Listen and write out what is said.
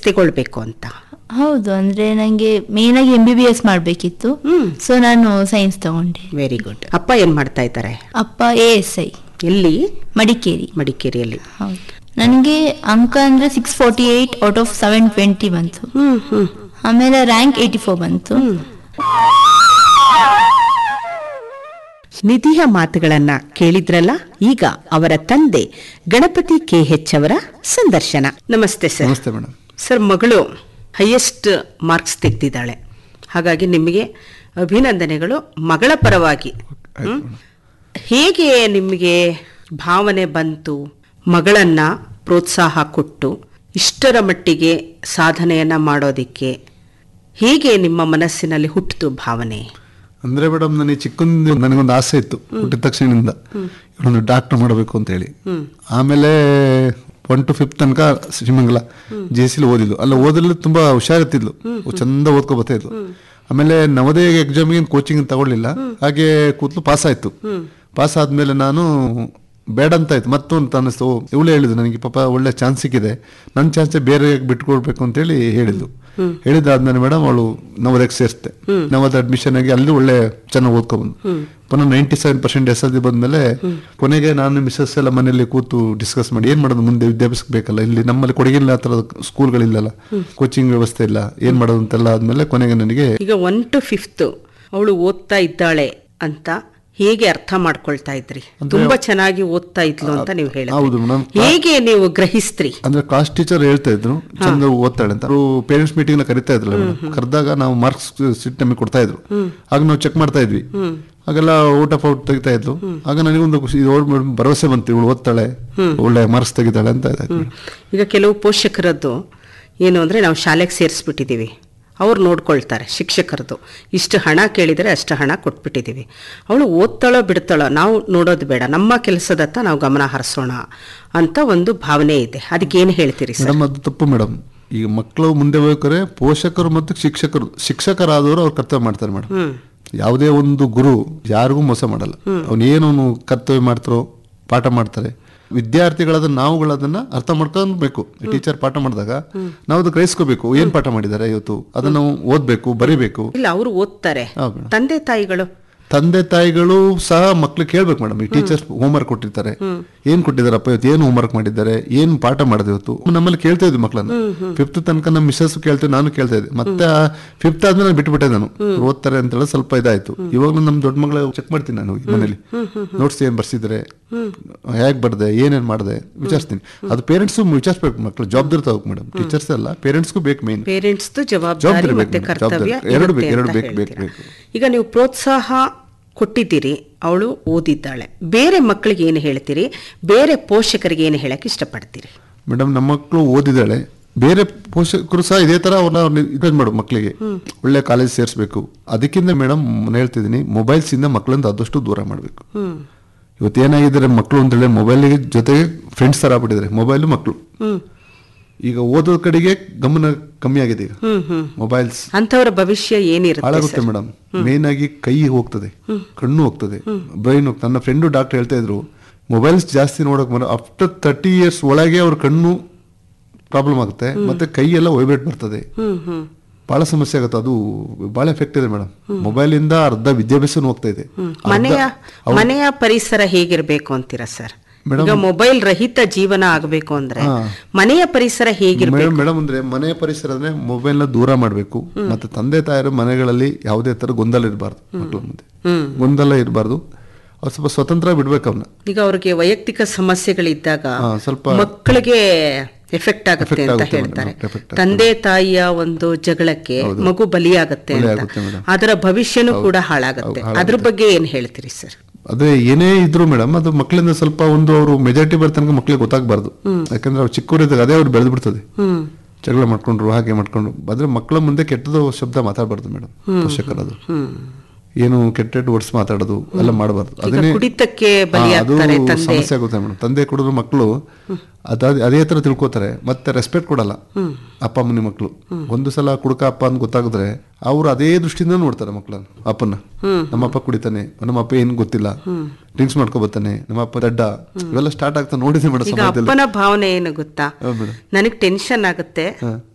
ತಗೊಳ್ಬೇಕು ಅಂತ ಹೌದು ಅಂದ್ರೆ ನಂಗೆ ಮೇನ್ ಆಗಿ ಎಂ ಬಿ ಬಿ ಎಸ್ ಮಾಡ್ಬೇಕಿತ್ತು ಹ್ಮ್ ಸೊ ನಾನು ಸೈನ್ಸ್ ತಗೊಂಡೆ ವೆರಿ ಗುಡ್ ಅಪ್ಪ ಏನ್ ಮಾಡ್ತಾ ಇದ್ದಾರೆ ಅಪ್ಪ ಎ ಎಸ್ ಐ ಎಲ್ಲಿ ಮಡಿಕೇರಿ ಮಡಿಕೇರಿಯಲ್ಲಿ ಹೌದು ನನಗೆ ಅಂಕ ಅಂದ್ರೆ six forty eight out of seven twenty ಬಂತು ಹ್ಮ್ ಹ್ಮ್ ಆಮೇಲೆ ರ್ಯಾಂಕ್ ಏಯ್ಟಿ ಫೋರ್ ಬಂತು ನಿಧಿಯ ಮಾತುಗಳನ್ನ ಕೇಳಿದ್ರಲ್ಲ ಈಗ ಅವರ ತಂದೆ ಗಣಪತಿ ಕೆ ಹೆಚ್ ಅವರ ಸಂದರ್ಶನ ನಮಸ್ತೆ ಸರ್ ನಮಸ್ತೆ ಮೇಡಮ್ ಸರ್ ಮಗಳು ಹೈಯೆಸ್ಟ್ ಮಾರ್ಕ್ಸ್ ತೆಗೆದಿದ್ದಾಳೆ ಹಾಗಾಗಿ ನಿಮಗೆ ಅಭಿನಂದನೆಗಳು ಮಗಳ ಪರವಾಗಿ ಹ್ಮ್? ಹೇಗೆ ನಿಮಗೆ ಭಾವನೆ ಬಂತು ಮಗಳನ್ನ ಪ್ರೋತ್ಸಾಹ ಕೊಟ್ಟು ಇಷ್ಟರ ಮಟ್ಟಿಗೆ ಸಾಧನೆಯನ್ನ ಮಾಡೋದಿಕ್ಕೆ ಹೇಗೆ ನಿಮ್ಮ ಮನಸ್ಸಿನಲ್ಲಿ ಹುಟ್ಟಿತು ಭಾವನೆ ಅಂದ್ರೆ ಮೇಡಮ್ ನನಗೆ ಚಿಕ್ಕಂದು ನನಗೊಂದು ಆಸೆ ಇತ್ತು ಹುಟ್ಟಿದ ತಕ್ಷಣದಿಂದ ಇವಳೊಂದು ಡಾಕ್ಟರ್ ಮಾಡಬೇಕು ಅಂತ ಹೇಳಿ ಆಮೇಲೆ ಒನ್ ಟು ಫಿಫ್ತ್ ತನಕ ಶ್ರೀಮಂಗಲ ಜೆ ಸಿಲಿ ಓದಿದ್ಲು ಅಲ್ಲ ಓದಲು ತುಂಬಾ ಹುಷಾರಿತ್ತಿದ್ಲು ಚಂದ ಓದ್ಕೊ ಬರ್ತಾ ಇದ್ಲು ಆಮೇಲೆ ನವೋದಯ ಎಕ್ಸಾಮಿಗೆ ಕೋಚಿಂಗ್ ತಗೊಳ್ಳಿಲ್ಲ ಹಾಗೆ ಕೂತ್ಲು ಪಾಸ್ ಆಯ್ತು ಪಾಸ್ ಆದ್ಮೇಲೆ ನಾನು ಬೇಡ ಅಂತ ಆಯ್ತು ಮತ್ತೊಂದು ಅನ್ನಿಸ್ತು ಇವಳು ಹೇಳಿದ್ದು ನನಗೆ ಪಾಪ ಒಳ್ಳೆ ಚಾನ್ಸ್ ಸಿಕ್ಕಿದೆ ನನ್ನ ಚಾನ್ಸ್ ಬೇರೆ ಬಿಟ್ಕೊಡ್ಬೇಕು ಅಂತ ಹೇಳಿ ಹೇಳಿದ್ಲು ಹೇಳಿದಾದ್ಮೇಲೆ ಮೇಡಮ್ ಅವಳು ನವೋದಯಕ್ಕೆ ಸೇರಿಸ್ತೆ ನವೋದಯ ಅಡ್ಮಿಷನ್ ಆಗಿ ಅಲ್ಲಿ ಒಳ್ಳೆ ಚೆನ್ನಾಗಿ ಓದ್ಕೊಂಡ್ಬಂದು ಪುನಃ ninety seven percent S L ಬಂದ್ಮೇಲೆ ಕೊನೆಗೆ ನಾನು ಮಿಸ್ಸಸ್ ಎಲ್ಲ ಮನೆಯಲ್ಲಿ ಕೂತು ಡಿಸ್ಕಸ್ ಮಾಡಿ ಏನ್ ಮಾಡೋದು ಮುಂದೆ ವಿದ್ಯಾಭ್ಯಾಸ ಬೇಕಲ್ಲ ಇಲ್ಲಿ ನಮ್ಮಲ್ಲಿ ಕೊಡಗಿಲ್ಲ ಆ ಥರದ ಸ್ಕೂಲ್ಗಳಿಲ್ಲಲ್ಲ ಕೋಚಿಂಗ್ ವ್ಯವಸ್ಥೆ ಇಲ್ಲ ಏನ್ ಮಾಡೋದು ಅಂತೆಲ್ಲ ಆದ್ಮೇಲೆ ಕೊನೆಗೆ ನನಗೆ ಈಗ ಒನ್ ಟು ಫಿಫ್ತ್ ಅವಳು ಓದ್ತಾ ಇದ್ದಾಳೆ ಅಂತ ಹೇಗೆ ಅರ್ಥ ಮಾಡ್ಕೊಳ್ತಾ ಇದ್ರಿ ತುಂಬಾ ಚೆನ್ನಾಗಿ ಓದ್ತಾ ಇದ್ಲು ಅಂತ ನೀವು ಹೌದು ಹೇಳಿದ್ರಿ ಮೇಡಮ್ ಹೇಗೆ ನೀವು ಗ್ರಹಿಸ್ತ್ರಿ ಅಂದ್ರೆ ಕ್ಲಾಸ್ ಟೀಚರ್ ಹೇಳ್ತಾ ಇದ್ರು ಚಂದ ಓದ್ತಾಳೆ ಅಂತ ಅವರು ಪೇರೆಂಟ್ಸ್ ಮೀಟಿಂಗ್ ನ ಕರಿತಾ ಇದ್ರಲ್ಲ ಮೇಡಮ್ ಕರೆದಾಗ ನಾವು ಮಾರ್ಕ್ಸ್ ಸಿಟ್ ನಮಗೆ ಕೊಡ್ತಾ ಇದ್ರು ಆಗ ನಾವು ಚೆಕ್ ಮಾಡ್ತಾ ಇದ್ವಿ ಆಗೆಲ್ಲ ಔಟ್ ಆಫ್ ಔಟ್ ತೆಗಿತಾ ಇದ್ಲು ಆಗ ನನಗೊಂದು ಖುಷಿ ಇದು ಓಡ್ ಮೇಡಮ್ ಭರವಸೆ ಬಂತು ಇವಳು ಓದ್ತಾಳೆ ಒಳ್ಳೆ ಮಾರ್ಕ್ಸ್ ತೆಗಿತಾಳೆ ಅಂತ ಇದಾಯ್ತು ಮೇಡಮ್. ಈಗ ಕೆಲವು ಪೋಷಕರದ್ದು ಏನು ಅಂದ್ರೆ ನಾವು ಶಾಲೆಗೆ ಸೇರಿಸ್ಬಿಟ್ಟಿದ್ದೀವಿ ಅವ್ರು ನೋಡ್ಕೊಳ್ತಾರೆ ಶಿಕ್ಷಕರದು ಇಷ್ಟು ಹಣ ಕೇಳಿದರೆ ಅಷ್ಟು ಹಣ ಕೊಟ್ಬಿಟ್ಟಿದ್ದೀವಿ ಅವಳು ಓದ್ತಾಳೋ ಬಿಡ್ತಾಳೋ ನಾವು ನೋಡೋದು ಬೇಡ ನಮ್ಮ ಕೆಲಸದತ್ತ ನಾವು ಗಮನ ಹರಿಸೋಣ ಅಂತ ಒಂದು ಭಾವನೆ ಇದೆ ಅದಕ್ಕೆ ಏನು ಹೇಳ್ತೀರಿ ಸರ್ ಮೇಡಮ್ ಅದು ತಪ್ಪು ಮೇಡಮ್ ಈಗ ಮಕ್ಕಳು ಮುಂದೆ ಹೋಗ್ಬೇಕಾದ್ರೆ ಪೋಷಕರು ಮತ್ತು ಶಿಕ್ಷಕರು ಶಿಕ್ಷಕರಾದವರು ಅವ್ರು ಕರ್ತವ್ಯ ಮಾಡ್ತಾರೆ ಮೇಡಮ್ ಯಾವುದೇ ಒಂದು ಗುರು ಯಾರಿಗೂ ಮೋಸ ಮಾಡಲ್ಲ ಅವನೇನು ಕರ್ತವ್ಯ ಮಾಡ್ತಾರೋ ಪಾಠ ಮಾಡ್ತಾರೆ ವಿದ್ಯಾರ್ಥಿಗಳಾದ ನಾವುಗಳದನ್ನ ಅರ್ಥ ಮಾಡ್ಕೊಬೇಕು ಟೀಚರ್ ಪಾಠ ಮಾಡಿದಾಗ ನಾವು ಅದು ಗ್ರಹಿಸ್ಕೋಬೇಕು ಏನ್ ಪಾಠ ಮಾಡಿದ್ದಾರೆ ಇವತ್ತು ಅದನ್ನ ನಾವು ಓದ್ಬೇಕು ಬರಿಬೇಕು ಇಲ್ಲ ಅವರು ಓದ್ತಾರೆ ಹೌದು ಮೇಡಮ್. ತಂದೆ ತಾಯಿಗಳು ತಂದೆ ತಾಯಿಗಳು ಸಹ ಮಕ್ಳು ಕೇಳ್ಬೇಕು ಮೇಡಮ್ ಈ ಟೀಚರ್ಸ್ ಹೋಮ್ವರ್ಕ್ ಕೊಟ್ಟಿರ್ತಾರೆ ಏನ್ ಕೊಟ್ಟಿದ್ದಾರಪ್ಪ ಇವತ್ತು ಏನು ಹೋಮ್ವರ್ಕ್ ಮಾಡಿದ್ದಾರೆ ಏನ್ ಪಾಠ ಮಾಡಿದೆ ಇವತ್ತು ನಮ್ಮಲ್ಲಿ ಕೇಳ್ತಾ ಇದ್ವಿ ಮಕ್ಕಳನ್ನ ಫಿಫ್ತ್ ತನಕ ನಮ್ಮ ಮಿಸ್ಸಸ್ ಕೇಳ್ತೇವೆ ನಾನು ಕೇಳ್ತಾ ಇದ್ದೆ ಮತ್ತೆ ಫಿಫ್ತ್ ಆದ್ಮೇಲೆ ನಾನು ಬಿಟ್ಬಿಟ್ಟೆ ನಾನು ಓದ್ತಾರೆ ಅಂತ ಹೇಳಿ ಸ್ವಲ್ಪ ಇದಾಯ್ತು ಇವಾಗಲೂ ನಮ್ಮ ದೊಡ್ಡ ಮಗಳ ಚೆಕ್ ಮಾಡ್ತೀನಿ ನಾನು ಈ ಮನೇಲಿ ನೋಟ್ಸ್ ಏನ್ ಬರ್ಸಿದ್ರೆ ಹೇಗ್ ಬರ್ದೆ ಏನೇನ್ ಮಾಡಿದೆ ವಿಚಾರಿಸ್ತೀನಿ ಅದು ಪೇರೆಂಟ್ಸ್ ವಿಚಾರಿಸ್ಬೇಕು ಮಕ್ಕಳು ಜವಾಬ್ದಾರಿ ತಗೋಬೇಕು ಮೇಡಮ್ ಟೀಚರ್ಸ್ ಅಲ್ಲ ಪೇರೆಂಟ್ಸ್ಗೂ ಬೇಕು ಮೇನ್ ಪೇರೆಂಟ್ಸ್ದು ಜವಾಬ್ದಾರಿ ಜವಾಬ್ದಾರಿ ಮತ್ತೆ ಬೇಕು, ಕರ್ತವ್ಯ ಜವಾಬ್ದಾರಿ. ಎರಡು ಇರುತ್ತೆ ಬೇಕು, ಎರಡು ಅಂತ ಬೇಕು, ಬೇಕು, ಹೇಳ್ತೀರಾ. ಬೇಕು. ಈಗ ನೀವು ಪ್ರೋತ್ಸಾಹ ಕೊಟ್ಟಿದ್ದೀರಿ ಅವಳು ಓದಿದ್ದಾಳೆ ಬೇರೆ ಮಕ್ಕಳಿಗೆ ಏನು ಹೇಳ್ತೀರಿ ಬೇರೆ ಪೋಷಕರಿಗೆ ಏನು ಹೇಳಕ್ ಇಷ್ಟಪಡ್ತೀರಿ ಮೇಡಮ್ ನಮ್ಮ ಮಕ್ಕಳು ಓದಿದಾಳೆ ಬೇರೆ ಪೋಷಕರು ಸಹ ಇದೇ ತರ ಅವ್ರನ್ನ ಇನ್ಕರೇಜ್ ಮಾಡು ಮಕ್ಕಳಿಗೆ ಒಳ್ಳೆ ಕಾಲೇಜ್ ಸೇರಿಸಬೇಕು ಅದಕ್ಕಿಂತ ಮೇಡಮ್ ನಾನು ಹೇಳ್ತಿದ್ದೀನಿ ಮೊಬೈಲ್ಸ್ ಇಂದ ಮಕ್ಕಳನ್ನ ಆದಷ್ಟು ದೂರ ಮಾಡಬೇಕು ಇವತ್ತು ಏನಾಗಿದ್ದಾರೆ ಮಕ್ಕಳು ಅಂತ ಹೇಳಿ ಮೊಬೈಲ್ ಜೊತೆಗೆ ಫ್ರೆಂಡ್ಸ್ ತರ ಆಗ್ಬಿಟ್ಟಿದ್ದಾರೆ ಮೊಬೈಲ್ ಮಕ್ಕಳು ಈಗ ಓದೋದ್ ಕಡೆಗೆ ಗಮನ ಕಮ್ಮಿ ಆಗಿದೆ ಈಗ ಮೊಬೈಲ್ಸ್ ಅಂಥವರ ಭವಿಷ್ಯ ಏನಿರುತ್ತೆ ಹಾಳಾಗುತ್ತೆ ಸರ್? ಮೇಡಮ್ ಮೇನ್ ಆಗಿ ಕೈ ಹೋಗ್ತದೆ ಕಣ್ಣು ಹೋಗ್ತದೆ ಬ್ರೈನ್ ಹೋಗ್ತದೆ ನನ್ನ ಫ್ರೆಂಡು ಡಾಕ್ಟರ್ ಹೇಳ್ತಾ ಇದ್ರು ಮೊಬೈಲ್ಸ್ ಜಾಸ್ತಿ ನೋಡಕ್ ಮೇಡಮ್ ಆಫ್ಟರ್ ತರ್ಟಿ ಇಯರ್ಸ್ ಒಳಗೆ ಅವ್ರ ಕಣ್ಣು ಪ್ರಾಬ್ಲಮ್ ಆಗುತ್ತೆ ಮತ್ತೆ ಕೈ ಎಲ್ಲ ವೈಬ್ರೇಟ್ ಬರ್ತದೆ ಹ್ಮ್ ಹ್ಮ್ ಬಹಳ ಸಮಸ್ಯೆ ಆಗುತ್ತೆ ಅದು ಬಹಳ ಎಫೆಕ್ಟ್ ಇದೆ ಮೇಡಮ್ ಮೊಬೈಲ್ ಇಂದ ಅರ್ಧ ವಿದ್ಯಾಭ್ಯಾಸನೂ ಹೋಗ್ತಾ ಇದೆ ಅರ್ಧ- ಮನೆಯ ಅವ್ರು- ಮನೆಯ ಪರಿಸರ ಹೇಗಿರ್ಬೇಕು ಅಂತೀರಾ ಸರ್ ಮೇಡಮ್- ಈಗ ಮೊಬೈಲ್ ರಹಿತ ಜೀವನ ಆಗಬೇಕು ಅಂದ್ರೆ ಹಾ. ಮನೆಯ ಪರಿಸರ ಹೇಗಿರ್ಬೇಕು ಮೇಡಮ್ ಮೇಡಮ್ ಅಂದ್ರೆ ಮನೆಯ ಪರಿಸರ ಅಂದ್ರೆ ಮೊಬೈಲ್ ನ ದೂರ ಮಾಡಬೇಕು ಮತ್ತೆ ತಂದೆ ತಾಯರ ಮನೆಗಳಲ್ಲಿ ಯಾವುದೇ ತರ ಗೊಂದಲ ಇರಬಾರ್ದು ಮಕ್ಕಳ ಮುಂದೆ ಹ್ಮ್ ಗೊಂದಲ ಇರಬಾರ್ದು ಅವ್ರು ಸ್ವಲ್ಪ ಸ್ವತಂತ್ರ ಬಿಡ್ಬೇಕು ಅವನ್ನ ಈಗ ಅವ್ರಿಗೆ ವೈಯಕ್ತಿಕ ಸಮಸ್ಯೆಗಳಿದ್ದಾಗ ಹಾ, ಸ್ವಲ್ಪ- ಮಕ್ಕಳಿಗೆ ಎಫೆಕ್ಟ್ ಆಗುತ್ತೆ Effect ಅಂತ ಆಗುತ್ತೆ ಹೇಳ್ತಾರೆ madam, effect ಆಗುತ್ತೆ. ತಂದೆ ತಾಯಿಯ ಒಂದು ಜಗಳಕ್ಕೆ ಮಗು ಬಲಿಯಾಗುತ್ತೆ ಬಲಿಯಾಗುತ್ತೆ ಅಂತ madam. ಅದರ ಭವಿಷ್ಯನೂ ಕೂಡ ಹಾಳಾಗುತ್ತೆ ಹೌದು, ಅದ್ರ ಬಗ್ಗೆ ಏನ್ ಹೇಳ್ತೀರಿ ಸರ್ ಅದೇ ಏನೇ ಇದ್ರು ಮೇಡಮ್ ಅದು ಮಕ್ಕಳಿಂದ ಸ್ವಲ್ಪ ಒಂದು ಅವರು ಮೆಜಾರಿಟಿ ಬರ್ತನಕ ಮಕ್ಕಳಿಗೆ ಗೊತ್ತಾಗಬಾರ್ದು ಯಾಕಂದ್ರೆ ಅವ್ರು ಚಿಕ್ಕವರಿದ್ದಾಗ ಅದೇ ಅವ್ರು ಬೆಳೆದು ಬಿಡ್ತದೆ ಹ್ಮ್ ಜಗಳ ಮಾಡ್ಕೊಂಡ್ರು ಹಾಗೆ ಮಾಡ್ಕೊಂಡ್ರು ಆದ್ರೆ ಮಕ್ಕಳ ಮುಂದೆ ಕೆಟ್ಟದು ಶಬ್ದ ಮಾತಾಡಬಾರ್ದು ಮೇಡಮ್ ಪೋಷಕರದು ಏನು ಕೆಟ್ಟ ಕೆಟ್ಟ ವರ್ಡ್ಸ್ ಮಾತಾಡೋದು ಎಲ್ಲ ಮಾಡಬಾರ್ದು ಈಗ ಕುಡಿತಕ್ಕೆ ಹಾ, ಅದು ಬಲಿಯಾಗ್ತಾರೆ ತಂದೆ ಸಮಸ್ಯೆ ಆಗುತ್ತೆ ಮೇಡಮ್ ತಂದೆ ಕುಡಿದ್ರು ಮಕ್ಕಳು ಅದಾದ ಅದೇ ತರ ತಿಳ್ಕೊತಾರೆ ಮತ್ತೆ ರೆಸ್ಪೆಕ್ಟ್ ಕೊಡಲ್ಲ ಅಪ್ಪ ಅಮ್ಮನ ಮಕ್ಕಳು ಒಂದು ಸಲ ಕುಡುಕ ಅಪ್ಪ ಅಂತ ಗೊತ್ತಾಗಿದ್ರೆ ಅವ್ರು ಅದೇ ದೃಷ್ಟಿಯಿಂದ ನೋಡ್ತಾರೆ ಮಕ್ಕಳನ್ನ ಅಪ್ಪನ ನಮ್ಮ ಅಪ್ಪ ಕುಡಿತಾನೆ ನಮ್ಮ ಅಪ್ಪ ಏನ್ ಗೊತ್ತಿಲ್ಲ ಡ್ರಿಂಕ್ಸ್ ಮಾಡ್ಕೊ ಬರ್ತಾನೆ ನಮ್ಮ ಅಪ್ಪ ದಡ್ಡ ಇವೆಲ್ಲ ಸ್ಟಾರ್ಟ್ ಆಗ್ತಾ ನೋಡಿದೆ ಮೇಡಮ್ ಈಗ ಸಮಾಜದಲ್ಲಿ ಅಪ್ಪನ ಭಾವನೆ ಏನು ಗೊತ್ತಾ ಹೌದು ಮೇಡಮ್ ನನಗ್ ಟೆನ್ಷನ್ ಆಗುತ್ತೆ